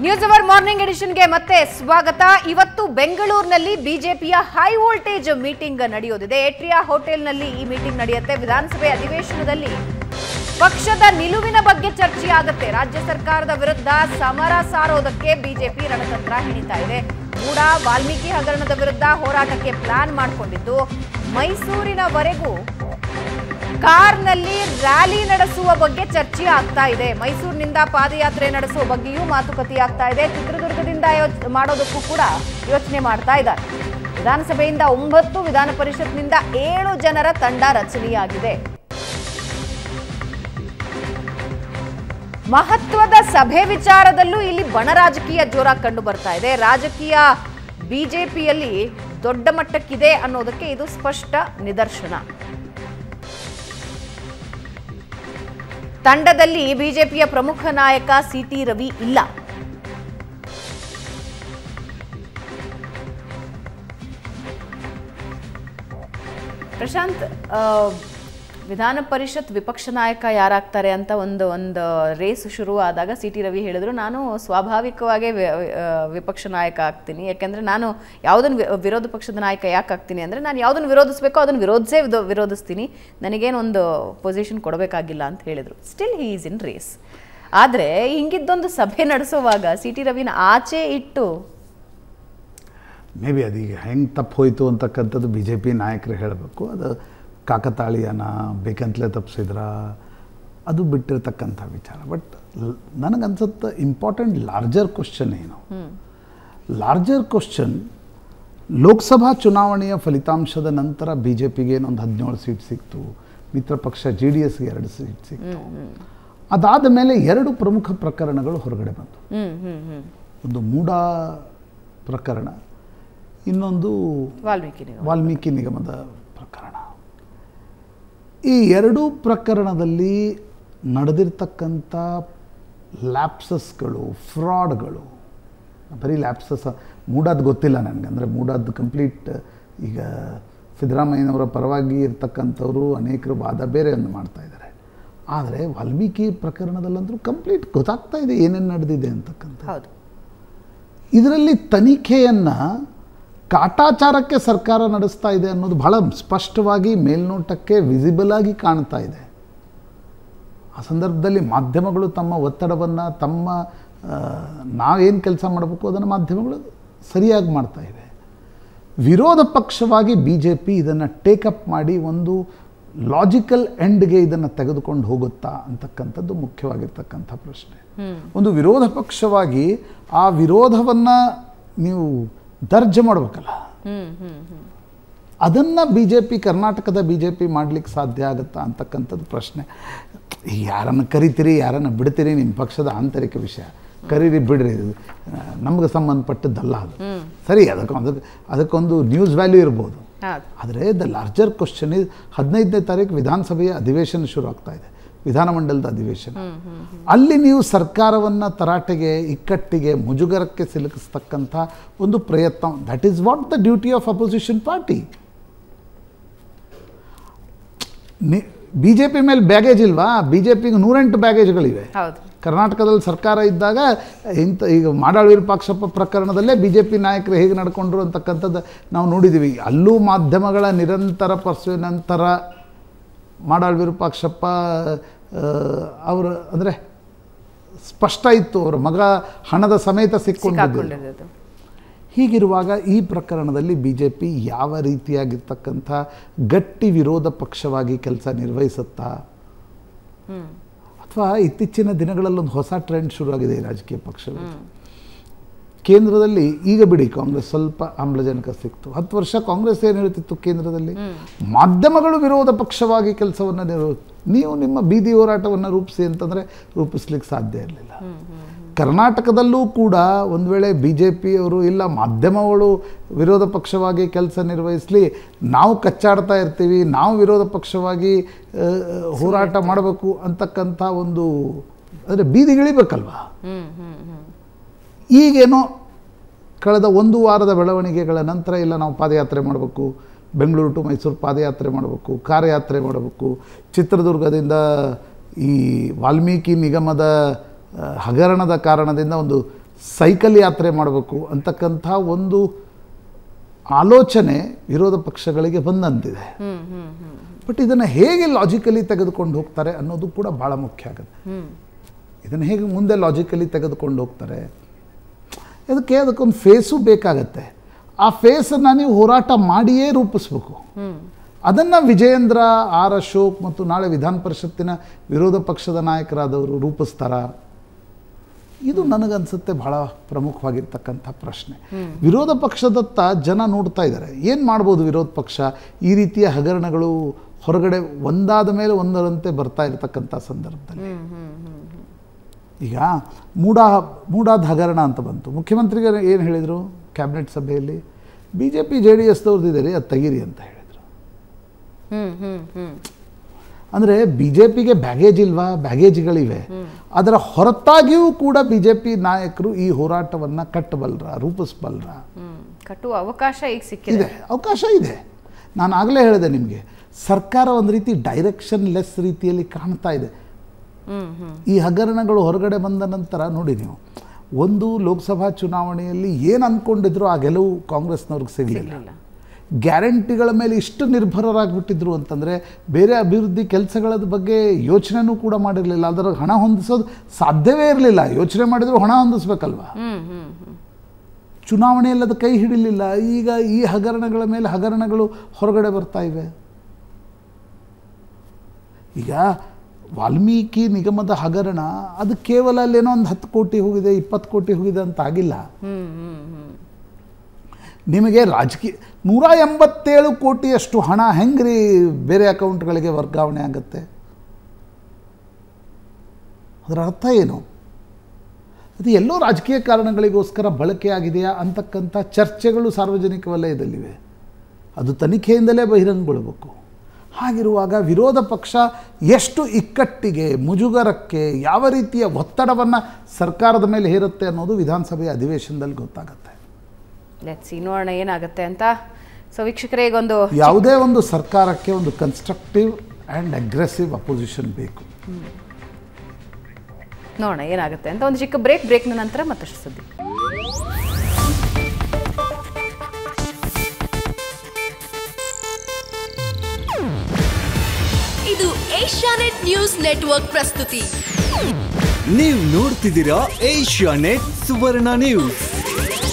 News hour morning ಎಡಿಷನ್ಗೆ ಮತ್ತೆ ಸ್ವಾಗತ ಇವತ್ತು ಬೆಂಗಳೂರಿನಲ್ಲಿ ಬಿಜೆಪಿಯ ಹೈ ವೋಲ್ಟೇಜ್ ಮೀಟಿಂಗ್ ನಡೆಯೋದಿದೆ ಏಟ್ರಿಯಾ ಹೋಟೆಲ್ನಲ್ಲಿ ಈ ಮೀಟಿಂಗ್ ನಡೆಯುತ್ತೆ ವಿಧಾನಸಭೆ ಅಧಿವೇಶನದಲ್ಲಿ ಪಕ್ಷದ ನಿಲುವಿನ ಬಗ್ಗೆ ಚರ್ಚೆ ಆಗುತ್ತೆ ರಾಜ್ಯ ಸರ್ಕಾರದ ವಿರುದ್ಧ ಸಮರ ಸಾರೋದಕ್ಕೆ ಬಿಜೆಪಿ ರಣತಂತ್ರ ಹೆಣಿತಾ ಇದೆ ಮೂಡ ವಾಲ್ಮೀಕಿ ಹಗರಣದ ವಿರುದ್ಧ ಹೋರಾಟಕ್ಕೆ ಪ್ಲಾನ್ ಮಾಡಿಕೊಂಡಿದ್ದು ಮೈಸೂರಿನವರೆಗೂ ಕಾರ್ನಲ್ಲಿ ರ್ಯಾಲಿ ನಡೆಸುವ ಬಗ್ಗೆ ಚರ್ಚೆ ಆಗ್ತಾ ಇದೆ ಮೈಸೂರಿನಿಂದ ಪಾದಯಾತ್ರೆ ನಡೆಸುವ ಬಗ್ಗೆಯೂ ಮಾತುಕತೆ ಆಗ್ತಾ ಇದೆ ಚಿತ್ರದುರ್ಗದಿಂದ ಯೋಚ್- ಮಾಡೋದಕ್ಕೂ ಕೂಡ ಯೋಚನೆ ಮಾಡ್ತಾ ಇದ್ದಾರೆ ವಿಧಾನಸಭೆಯಿಂದ ಒಂಬತ್ತು ವಿಧಾನ ಪರಿಷತ್ನಿಂದ ಏಳು ಜನರ ತಂಡ ರಚನೆಯಾಗಿದೆ ಮಹತ್ವದ ಸಭೆ ವಿಚಾರದಲ್ಲೂ ಇಲ್ಲಿ ಬಣ ರಾಜಕೀಯ ಜೋರ ಕಂಡು ಬರ್ತಾ ಇದೆ ರಾಜಕೀಯ ಬಿಜೆಪಿಯಲ್ಲಿ ದೊಡ್ಡ ಮಟ್ಟಕ್ಕಿದೆ ಅನ್ನೋದಕ್ಕೆ ಇದು ಸ್ಪಷ್ಟ ನಿದರ್ಶನ ತಂಡದಲ್ಲಿ ಬಿಜೆಪಿಯ ಪ್ರಮುಖ ನಾಯಕ ಸಿಟಿ ರವಿ ಇಲ್ಲ ಪ್ರಶಾಂತ್ ಆ, ವಿಧಾನ ಪರಿಷತ್ ವಿಪಕ್ಷ ನಾಯಕ ಯಾರಾಗ್ತಾರೆ ಅಂತ ಒಂದು ಒಂದು ರೇಸ್ ಶುರು ಆದಾಗ ಸಿ ಟಿ ರವಿ ಹೇಳಿದ್ರು ನಾನು ಸ್ವಾಭಾವಿಕವಾಗಿ ವಿ- ಆ, ವಿಪಕ್ಷ ನಾಯಕ ಆಗ್ತೀನಿ ಯಾಕೆಂದ್ರೆ ನಾನು ಯಾವುದನ್ನು ವಿ- ವಿರೋಧ ಪಕ್ಷದ ನಾಯಕ ಯಾಕೆ ಆಗ್ತೀನಿ ಅಂದರೆ ನಾನು ಯಾವುದನ್ನು ವಿರೋಧಿಸಬೇಕೋ ಅದನ್ನು ವಿರೋಧಿಸೇ ವಿಧೋ- ವಿರೋಧಿಸ್ತೀನಿ ನನಗೇನೊಂದು ಪೊಸಿಷನ್ ಕೊಡಬೇಕಾಗಿಲ್ಲ ಅಂತ ಹೇಳಿದರು still he is in race ಆದರೆ ಹಿಂಗಿದ್ದೊಂದು ಸಭೆ ನಡೆಸುವಾಗ ಸಿ ಟಿ ರವಿನ ಆಚೆ ಇಟ್ಟು ಮೇ ಬಿ ಅದೀಗ ಹೆಂಗೆ ತಪ್ಪು ಹೋಯಿತು ಅಂತಕ್ಕಂಥದ್ದು ಬಿ ಜೆ ಪಿ ನಾಯಕರು ಹೇಳಬೇಕು ಅದು ಕಾಕತಾಳೀಯನ ಬೇಕಂತಲೇ ತಪ್ಪಿಸಿದ್ರ ಅದು ಬಿಟ್ಟಿರ್ತಕ್ಕಂಥ ವಿಚಾರ ಬಟ್ ನನಗನ್ಸುತ್ತೆ ಇಂಪಾರ್ಟೆಂಟ್ ಲಾರ್ಜರ್ ಕ್ವಶನ್ ಏನು ಲಾರ್ಜರ್ ಕ್ವಶನ್ ಲೋಕಸಭಾ ಚುನಾವಣೆಯ ಫಲಿತಾಂಶದ ನಂತರ ಬಿ ಜೆ ಪಿಗೆ ಏನೊಂದು ಹದಿನೇಳು ಸೀಟ್ ಸಿಕ್ತು ಮಿತ್ರ ಪಕ್ಷ ಜೆ ಡಿ ಎಸ್ಗೆ ಎರಡು ಸೀಟ್ ಸಿಕ್ತು ಅದಾದ ಮೇಲೆ ಎರಡು ಪ್ರಮುಖ ಪ್ರಕರಣಗಳು ಹೊರಗಡೆ ಬಂತು ಹ್ಮ್ ಹ್ಮ್ ಹ್ಮ್ ಒಂದು ಮೂಡ ಪ್ರಕರಣ ಇನ್ನೊಂದು ವಾಲ್ಮೀಕಿ ನಿಗಮ. ವಾಲ್ಮೀಕಿ ನಿಗಮದ ಪ್ರಕರಣ ಈ ಎರಡೂ ಪ್ರಕರಣದಲ್ಲಿ ನಡೆದಿರ್ತಕ್ಕಂಥ ಲ್ಯಾಪ್ಸಸ್ಗಳು ಫ್ರಾಡ್ಗಳು ಬರೀ ಲ್ಯಾಪ್ಸಸ್ ಮೂಡಾದ್ ಗೊತ್ತಿಲ್ಲ ನನಗೆ ಅಂದರೆ ಮೂಡಾದ್ ಕಂಪ್ಲೀಟ್ ಈಗ ಸಿದ್ದರಾಮಯ್ಯನವರ ಪರವಾಗಿ ಇರ್ತಕ್ಕಂಥವರು ಅನೇಕರು ವಾದ ಬೇರೆ ಒಂದು ಮಾಡ್ತಾ ಇದ್ದಾರೆ ಆದರೆ ವಾಲ್ಮೀಕಿ ಪ್ರಕರಣದಲ್ಲಂತೂ ಕಂಪ್ಲೀಟ್ ಗೊತ್ತಾಗ್ತಾ ಇದೆ ಏನೇನು ನಡೆದಿದೆ ಅಂತಕ್ಕಂಥ ಹೌದು ಇದರಲ್ಲಿ ತನಿಖೆಯನ್ನು ಕಾಟಾಚಾರಕ್ಕೆ ಸರ್ಕಾರ ನಡೆಸ್ತಾ ಇದೆ ಅನ್ನೋದು ಬಹಳ ಸ್ಪಷ್ಟವಾಗಿ ಮೇಲ್ನೋಟಕ್ಕೆ ವಿಸಿಬಲ್ ಆಗಿ ಕಾಣ್ತಾ ಇದೆ ಆ ಸಂದರ್ಭದಲ್ಲಿ ಮಾಧ್ಯಮಗಳು ತಮ್ಮ ಒತ್ತಡವನ್ನು ತಮ್ಮ ಆ, ನಾವೇನು ಕೆಲಸ ಮಾಡಬೇಕು ಅದನ್ನು ಮಾಧ್ಯಮಗಳು ಸರಿಯಾಗಿ ಮಾಡ್ತಾ ಇವೆ ವಿರೋಧ ಪಕ್ಷವಾಗಿ ಬಿ ಜೆ ಪಿ ಇದನ್ನು ಟೇಕಪ್ ಮಾಡಿ ಒಂದು ಲಾಜಿಕಲ್ ಎಂಡ್ಗೆ ಇದನ್ನು ತೆಗೆದುಕೊಂಡು ಹೋಗುತ್ತಾ ಅಂತಕ್ಕಂಥದ್ದು ಮುಖ್ಯವಾಗಿರ್ತಕ್ಕಂಥ ಪ್ರಶ್ನೆ ಒಂದು ವಿರೋಧ ಪಕ್ಷವಾಗಿ ಆ ವಿರೋಧವನ್ನು ನೀವು ದರ್ಜ ಮಾಡಬೇಕಲ್ಲ ಹ್ಮ್ ಹ್ಮ್ ಹ್ಮ್ ಅದನ್ನು ಬಿ ಜೆ ಪಿ ಕರ್ನಾಟಕದ ಬಿ ಜೆ ಪಿ ಮಾಡಲಿಕ್ಕೆ ಸಾಧ್ಯ ಆಗುತ್ತಾ ಅಂತಕ್ಕಂಥದ್ದು ಪ್ರಶ್ನೆ ಈಗ ಯಾರನ್ನು ಕರಿತೀರಿ ಯಾರನ್ನು ಬಿಡ್ತೀರಿ ನಿಮ್ಮ ಪಕ್ಷದ ಆಂತರಿಕ ವಿಷಯ ಕರೀರಿ ಬಿಡ್ರಿ ಇದು ನಮಗೆ ಸಂಬಂಧಪಟ್ಟದ್ದಲ್ಲ ಅದು ಸರಿ ಅದಕ್ಕೆ ಅದಕ್ಕೆ ಅದಕ್ಕೊಂದು ನ್ಯೂಸ್ ವ್ಯಾಲ್ಯೂ ಇರ್ಬೋದು ಹೌದು ಆದರೆ ದ ಲಾರ್ಜರ್ ಕ್ವಶನ್ ಇಸ್ ಹದಿನೈದನೇ ತಾರೀಕು ವಿಧಾನಸಭೆಯ ಅಧಿವೇಶನ ಶುರು ಆಗ್ತಾ ಇದೆ ವಿಧಾನಮಂಡಲದ ಅಧಿವೇಶನ ಅಲ್ಲಿ ನೀವು ಸರ್ಕಾರವನ್ನು ತರಾಟೆಗೆ ಇಕ್ಕಟ್ಟಿಗೆ ಮುಜುಗರಕ್ಕೆ ಸಿಲುಕಿಸ್ತಕ್ಕಂಥ ಒಂದು ಪ್ರಯತ್ನ that is what the duty of opposition party ನಿ ಬಿ ಜೆ ಪಿ ಮೇಲೆ ಬ್ಯಾಗೇಜ್ ಇಲ್ವಾ ಬಿ ಜೆ ಪಿಗೆ ನೂರೆಂಟು ಬ್ಯಾಗೇಜ್ಗಳಿವೆ ಹೌದು ಕರ್ನಾಟಕದಲ್ಲಿ ಸರ್ಕಾರ ಇದ್ದಾಗ ಇಂಥ ಈಗ ಮಾಡಾಳ್ ವಿರೂಪಾಕ್ಷಪ್ಪ ಪ್ರಕರಣದಲ್ಲೇ ಬಿ ಜೆ ಪಿ ನಾಯಕರು ಹೇಗೆ ನಡ್ಕೊಂಡ್ರು ಅಂತಕ್ಕಂಥದ್ದು ನಾವು ನೋಡಿದ್ದೀವಿ ಅಲ್ಲೂ ಮಾಧ್ಯಮಗಳ ನಿರಂತರ ಪರ್ಸುವೆ ನಂತರ ಮಾಡಾಳ್ ವಿರೂಪಾಕ್ಷಪ್ಪ ಅವರು ಅಂದರೆ ಸ್ಪಷ್ಟ ಇತ್ತು ಅವರ ಮಗ ಹಣದ ಸಮೇತ ಸಿಕ್ಕೊಂಡಿದ್ದು ಸಿಕ್ಕಾಕೊಂಡಿರೋದು ಹೀಗಿರುವಾಗ ಈ ಪ್ರಕರಣದಲ್ಲಿ ಬಿ ಜೆ ಪಿ ಯಾವ ರೀತಿಯಾಗಿರ್ತಕ್ಕಂಥ ಗಟ್ಟಿ ವಿರೋಧ ಪಕ್ಷವಾಗಿ ಕೆಲಸ ನಿರ್ವಹಿಸುತ್ತಾ ಅಥವಾ ಇತ್ತೀಚಿನ ದಿನಗಳಲ್ಲೊಂದು ಹೊಸ ಟ್ರೆಂಡ್ ಶುರುವಾಗಿದೆ ಈ ರಾಜಕೀಯ ಪಕ್ಷಗಳು ಕೇಂದ್ರದಲ್ಲಿ ಈಗ ಬಿಡಿ ಕಾಂಗ್ರೆಸ್ ಸ್ವಲ್ಪ ಆಮ್ಲಜನಕ ಸಿಕ್ತು ಹತ್ತು ವರ್ಷ ಕಾಂಗ್ರೆಸ್ ಏನು ಹೇಳ್ತಿತ್ತು ಕೇಂದ್ರದಲ್ಲಿ ಮಾಧ್ಯಮಗಳು ವಿರೋಧ ಪಕ್ಷವಾಗಿ ಕೆಲಸವನ್ನು ನಿರ್ವ ನೀವು ನಿಮ್ಮ ಬೀದಿ ಹೋರಾಟವನ್ನು ರೂಪಿಸಿ ಅಂತಂದರೆ ರೂಪಿಸ್ಲಿಕ್ಕೆ ಸಾಧ್ಯ ಇರಲಿಲ್ಲ ಕರ್ನಾಟಕದಲ್ಲೂ ಕೂಡ ಒಂದು ವೇಳೆ ಬಿ ಜೆ ಪಿಯವರು ಇಲ್ಲ ಮಾಧ್ಯಮಗಳು ವಿರೋಧ ಪಕ್ಷವಾಗಿ ಕೆಲಸ ನಿರ್ವಹಿಸಲಿ ನಾವು ಕಚ್ಚಾಡ್ತಾ ಇರ್ತೀವಿ ನಾವು ವಿರೋಧ ಪಕ್ಷವಾಗಿ ಆ, ಹೋರಾಟ ಮಾಡಬೇಕು ಅಂತಕ್ಕಂಥ ಒಂದು ಅಂದರೆ ಬೀದಿಗಿಳಿಬೇಕಲ್ವಾ ಹ್ಮ್ ಹ್ಮ್ ಹ್ಮ್ ಈಗೇನೋ ಕಳೆದ ಒಂದು ವಾರದ ಬೆಳವಣಿಗೆಗಳ ನಂತರ ಇಲ್ಲ ನಾವು ಪಾದಯಾತ್ರೆ ಮಾಡಬೇಕು ಬೆಂಗಳೂರು ಟು ಮೈಸೂರು ಪಾದಯಾತ್ರೆ ಮಾಡಬೇಕು ಕಾರ್ಯಾತ್ರೆ ಮಾಡಬೇಕು ಚಿತ್ರದುರ್ಗದಿಂದ ಈ ವಾಲ್ಮೀಕಿ ನಿಗಮದ ಆ, ಹಗರಣದ ಕಾರಣದಿಂದ ಒಂದು ಸೈಕಲ್ ಯಾತ್ರೆ ಮಾಡಬೇಕು ಅಂತಕ್ಕಂಥ ಒಂದು ಆಲೋಚನೆ ವಿರೋಧ ಪಕ್ಷಗಳಿಗೆ ಬಂದಂತಿದೆ ಹ್ಮ್ ಹ್ಮ್ ಹ್ಮ್ ಬಟ್ ಇದನ್ನು ಹೇಗೆ ಲಾಜಿಕಲಿ ತೆಗೆದುಕೊಂಡು ಹೋಗ್ತಾರೆ ಅನ್ನೋದು ಕೂಡ ಭಾಳ ಮುಖ್ಯ ಆಗುತ್ತೆ ಹ್ಮ್ ಇದನ್ನು ಹೇಗೆ ಮುಂದೆ ಲಾಜಿಕಲಿ ತೆಗೆದುಕೊಂಡು ಹೋಗ್ತಾರೆ ಅದಕ್ಕೆ ಅದಕ್ಕೊಂದು ಫೇಸು ಬೇಕಾಗತ್ತೆ ಆ ಫೇಸನ್ನು ನೀವು ಹೋರಾಟ ಮಾಡಿಯೇ ರೂಪಿಸ್ಬೇಕು ಹ್ಮ್ ಅದನ್ನು ವಿಜಯೇಂದ್ರ ಆರ್ ಅಶೋಕ್ ಮತ್ತು ನಾಳೆ ವಿಧಾನ ಪರಿಷತ್ತಿನ ವಿರೋಧ ಪಕ್ಷದ ನಾಯಕರಾದವರು ರೂಪಿಸ್ತಾರ ಇದು ನನಗನ್ಸುತ್ತೆ ಬಹಳ ಪ್ರಮುಖವಾಗಿರ್ತಕ್ಕಂಥ ಪ್ರಶ್ನೆ ವಿರೋಧ ಪಕ್ಷದತ್ತ ಜನ ನೋಡ್ತಾ ಇದ್ದಾರೆ ಏನು ಮಾಡ್ಬೋದು ವಿರೋಧ ಪಕ್ಷ ಈ ರೀತಿಯ ಹಗರಣಗಳು ಹೊರಗಡೆ ಒಂದಾದ ಮೇಲೆ ಒಂದರಂತೆ ಬರ್ತಾ ಇರತಕ್ಕಂಥ ಸಂದರ್ಭದಲ್ಲಿ ಹ್ಮ್ ಹ್ಮ್ ಹ್ಮ್ ಹ್ಮ್ ಈಗ ಮೂಡಾ ಮೂಡಾದ ಹಗರಣ ಅಂತ ಬಂತು ಮುಖ್ಯಮಂತ್ರಿಗಳು ಏನು ಹೇಳಿದರು ಕ್ಯಾಬಿನೆಟ್ ಸಭೆಯಲ್ಲಿ B J P J D ಎಸ್ದವ್ರದ್ದಿದೆ ಅದು ತೆಗೀರಿ ಅಂತ ಹೇಳಿದರು ಹ್ಮ್ ಹ್ಮ್ ಹ್ಮ್ ಅಂದರೆ ಬಿ ಜೆ ಪಿಗೆ ಬ್ಯಾಗೇಜ್ ಇಲ್ವಾ ಬ್ಯಾಗೇಜ್ಗಳಿವೆ ಅದರ ಹೊರತಾಗಿಯೂ ಕೂಡ ಬಿ ಜೆ ಪಿ ನಾಯಕರು ಈ ಹೋರಾಟವನ್ನು ಕಟ್ಟಬಲ್ರ ರೂಪಿಸಬಲ್ರ ಹ್ಮ್ ಕಟ್ಟುವ ಅವಕಾಶ ಈಗ ಸಿಕ್ಕಿದೆ ಇದೆ ಅವಕಾಶ ಇದೆ ನಾನು ಆಗಲೇ ಹೇಳಿದೆ ನಿಮಗೆ ಸರ್ಕಾರ ಒಂದು ರೀತಿ ಡೈರೆಕ್ಷನ್ ಲೆಸ್ ರೀತಿಯಲ್ಲಿ ಕಾಣ್ತಾ ಇದೆ ಹ್ಮ್ ಹ್ಮ್ ಈ ಹಗರಣಗಳು ಹೊರಗಡೆ ಬಂದ ನಂತರ ನೋಡಿ ನೀವು ಒಂದು ಲೋಕಸಭಾ ಚುನಾವಣೆಯಲ್ಲಿ ಏನು ಅಂದ್ಕೊಂಡಿದ್ರು ಆ ಗೆಲುವು ಕಾಂಗ್ರೆಸ್ನವ್ರಿಗೆ ಸಿಗಲಿಲ್ಲ ಸಿಗ್ಲಿಲ್ಲ ಗ್ಯಾರಂಟಿಗಳ ಮೇಲೆ ಇಷ್ಟು ನಿರ್ಭರರಾಗಿಬಿಟ್ಟಿದ್ರು ಅಂತಂದರೆ ಬೇರೆ ಅಭಿವೃದ್ಧಿ ಕೆಲಸಗಳ ಬಗ್ಗೆ ಯೋಚನೆನೂ ಕೂಡ ಮಾಡಿರಲಿಲ್ಲ ಅದರ ಹಣ ಹೊಂದಿಸೋದು ಸಾಧ್ಯವೇ ಇರಲಿಲ್ಲ ಯೋಚನೆ ಮಾಡಿದ್ರು ಹಣ ಹೊಂದಿಸ್ಬೇಕಲ್ವಾ ಹ್ಮ್ ಹ್ಮ್ ಹ್ಮ್ ಚುನಾವಣೆಯಲ್ಲಿ ಅದು ಕೈ ಹಿಡಿಲಿಲ್ಲ ಈಗ ಈ ಹಗರಣಗಳ ಮೇಲೆ ಹಗರಣಗಳು ಹೊರಗಡೆ ಬರ್ತಾ ಇವೆ ಈಗ ವಾಲ್ಮೀಕಿ ನಿಗಮದ ಹಗರಣ ಅದು ಕೇವಲ ಅಲ್ಲೇನೋ ಒಂದು ಹತ್ತು ಕೋಟಿ ಹೋಗಿದೆ ಇಪ್ಪತ್ತು ಕೋಟಿ ಹೋಗಿದೆ ಅಂತ ಆಗಿಲ್ಲ ಹ್ಮ್ ಹ್ಮ್ ಹ್ಮ್ ನಿಮಗೆ ರಾಜಕೀಯ ನೂರ ಎಂಬತ್ತೇಳು ಕೋಟಿಯಷ್ಟು ಹಣ ಹೆಂಗ್ರಿ ಬೇರೆ ಅಕೌಂಟ್ಗಳಿಗೆ ವರ್ಗಾವಣೆ ಆಗುತ್ತೆ ಅದರ ಅರ್ಥ ಏನು ಅದು ಎಲ್ಲೋ ರಾಜಕೀಯ ಕಾರಣಗಳಿಗೋಸ್ಕರ ಬಳಕೆಯಾಗಿದೆಯಾ ಅಂತಕ್ಕಂಥ ಚರ್ಚೆಗಳು ಸಾರ್ವಜನಿಕ ವಲಯದಲ್ಲಿವೆ ಅದು ತನಿಖೆಯಿಂದಲೇ ಬಹಿರಂಗಗೊಳ್ಳಬೇಕು ಹಾಗಿರುವಾಗ ವಿರೋಧ ಪಕ್ಷ ಎಷ್ಟು ಇಕ್ಕಟ್ಟಿಗೆ ಮುಜುಗರಕ್ಕೆ ಯಾವ ರೀತಿಯ ಒತ್ತಡವನ್ನು ಸರ್ಕಾರದ ಮೇಲೆ ಹೇರುತ್ತೆ ಅನ್ನೋದು ವಿಧಾನಸಭೆಯ ಅಧಿವೇಶನದಲ್ಲಿ ಗೊತ್ತಾಗುತ್ತೆ ಲೆಟ್ಸ್ ನೋಡೋಣ ಏನಾಗುತ್ತೆ ಅಂತ ಸೊ ವೀಕ್ಷಕರೇ ಈಗೊಂದು ಯಾವುದೇ ಒಂದು ಸರ್ಕಾರಕ್ಕೆ ಒಂದು ಕನ್ಸ್ಟ್ರಕ್ಟಿವ್ ಆ್ಯಂಡ್ ಅಗ್ರೆಸಿವ್ ಅಪೋಸಿಷನ್ ಬೇಕು ನೋಡೋಣ ಏನಾಗುತ್ತೆ ಅಂತ ಒಂದು ಚಿಕ್ಕ ಬ್ರೇಕ್ ಬ್ರೇಕ್ನ ನಂತರ ಮತ್ತಷ್ಟು ಸುದ್ದಿ ಇದು ಏಷ್ಯಾನೆಟ್ ನ್ಯೂಸ್ ನೆಟ್ವರ್ಕ್ ಪ್ರಸ್ತುತಿ ನೀವು ನೋಡ್ತಿದ್ದೀರಾ ಏಷ್ಯಾ ನೆಟ್ ಸುವರ್ಣ ನ್ಯೂಸ್